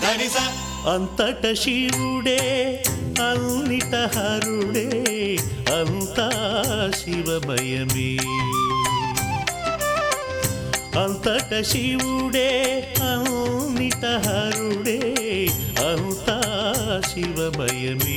ధనిస అంతట శివుడే అన్నిట హరుడే అంతా శివమయమే అంతట శివుడే అన్నిట హరుడే అంతా శివమయమే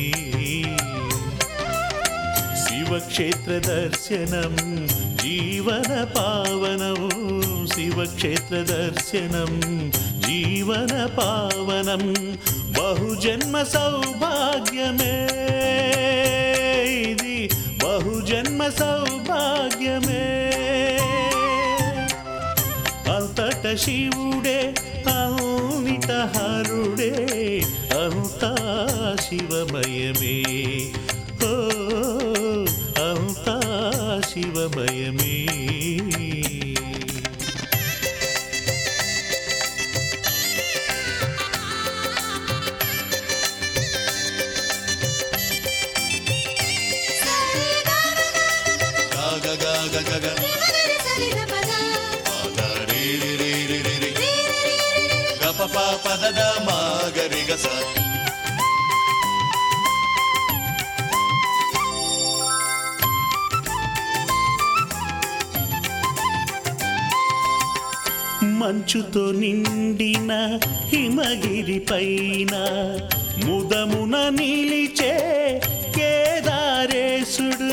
శివక్షేత్ర దర్శనం జీవన పావనం శివక్షేత్ర దర్శనం జీవన పావనం బహుజన్మ సౌభాగ్యమే ఇది బహుజన్మ సౌభాగ్యమే అంతట శివుడే అన్నిట హరుడే అంతా శివమయమే ఓ అంతా శివమయమే గగ గగ గగ పద రి రి రి రి రి రి గప ప పద ద మా గ రి గ స మంచుతో నిండిన హిమగిరి పైన ముదమున నిలిచే కేదారేశుడు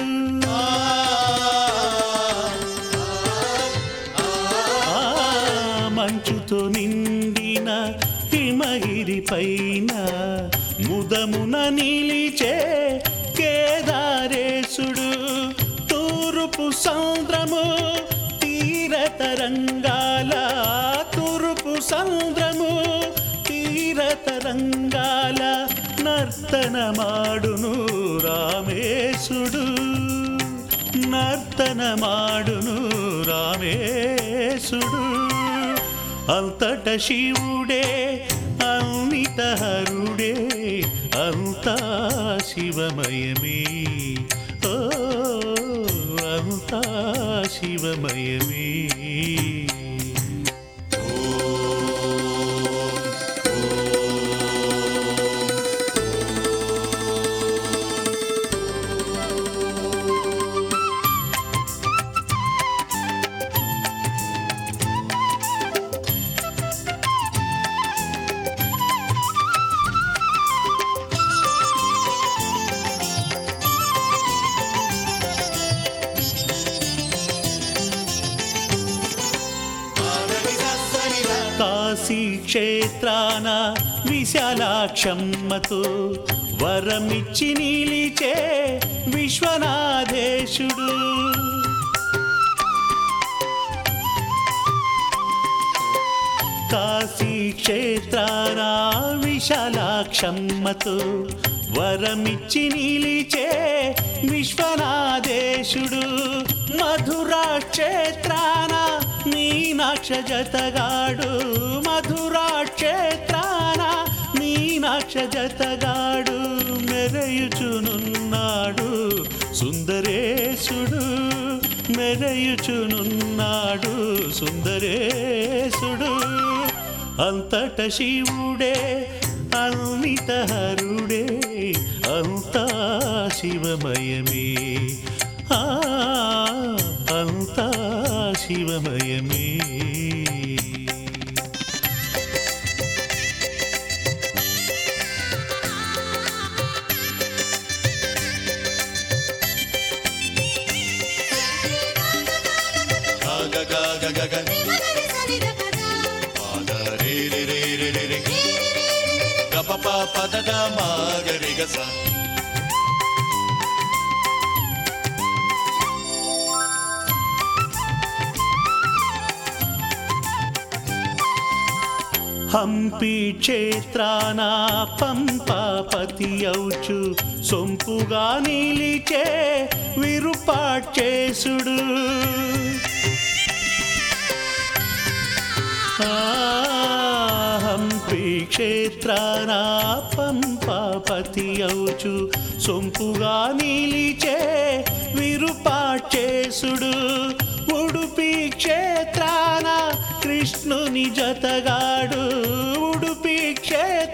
ఆ మంచుతో నిండిన హిమగిరి పైన ముదమున నిలిచే కేదారేశుడు తూర్పు సముద్రము తీర తరంగాల తూర్పు సముద్రము తీర తరంగాల నర్తనమాడును రామేశుడు నర్తనమాడును రామేశుడు అంతట శివుడే అన్నిట హరుడే అంతా శివమయమే ఓ అంతా శివమయమే ధని స సని ధ కాశీ క్షేత్రాన విశాలాక్షమ్మతో వరమిచ్చి నిలిచే విశ్వనాథేశుడు కాశీ క్షేత్రాన విశాలాక్షమ్మతో వరమిచ్చి నిలిచే విశ్వనాథేశుడు మధురా క్షేత్రాన మీనాక్ష జతగాడు మధురా క్షేత్రాన మీనాక్ష జతగాడు మెరయుచునున్నాడు సుందరేశుడు మెరయుచునున్నాడు సుందరేశుడు అంతట శివుడే అన్నిట హరుడే అంతా శివమయమే ఆ అంతా శివమయమే గగ గగ గగ పద రి రి రి రి రి రి గప ప పద ద మా గ రి గ స హంపి క్షేత్రాన పంపాపతి ఔచు సొంపుగా నిలిచే విరుపాక్షేసుడు ఆ, హంపి క్షేత్రాన పంపాపతి ఔచు సొంపుగా నిలిచే విరుపాక్షేసుడు ఉడుపి క్షేత్రాన కృష్ణుని జతగాడు ఉడుపి క్షేత్ర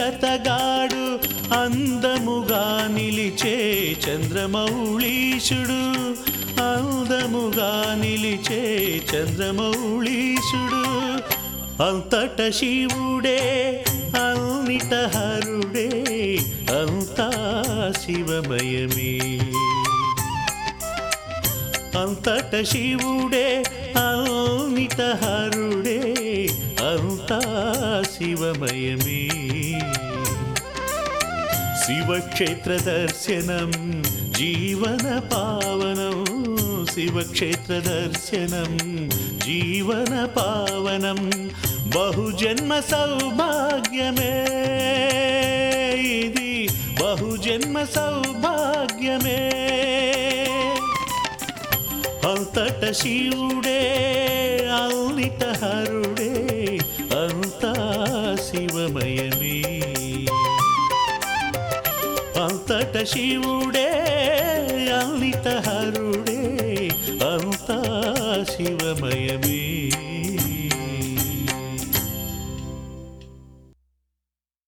అతగాడు అందముగా నిలిచే చంద్రమౌళీశుడు అందముగా నిలిచే చంద్రమౌళీశుడు అంతట శివుడే అన్నిట హరుడే అంతా శివమయమే అంతట శివుడే అన్నిట హరుడే అంతా శివమయమే శివక్షేత్ర దర్శనం జీవన పావనం శివక్షేత్ర దర్శనం జీవన పావనం బహుజన్మ సౌభాగ్యమే ఇది బహుజన్మ సౌభాగ్యమే అంతట శివుడే అల్లిట హరుడే అంతా శివమయమే అంతట శివుడే అల్లిట హరుడే అంతా శివమయమే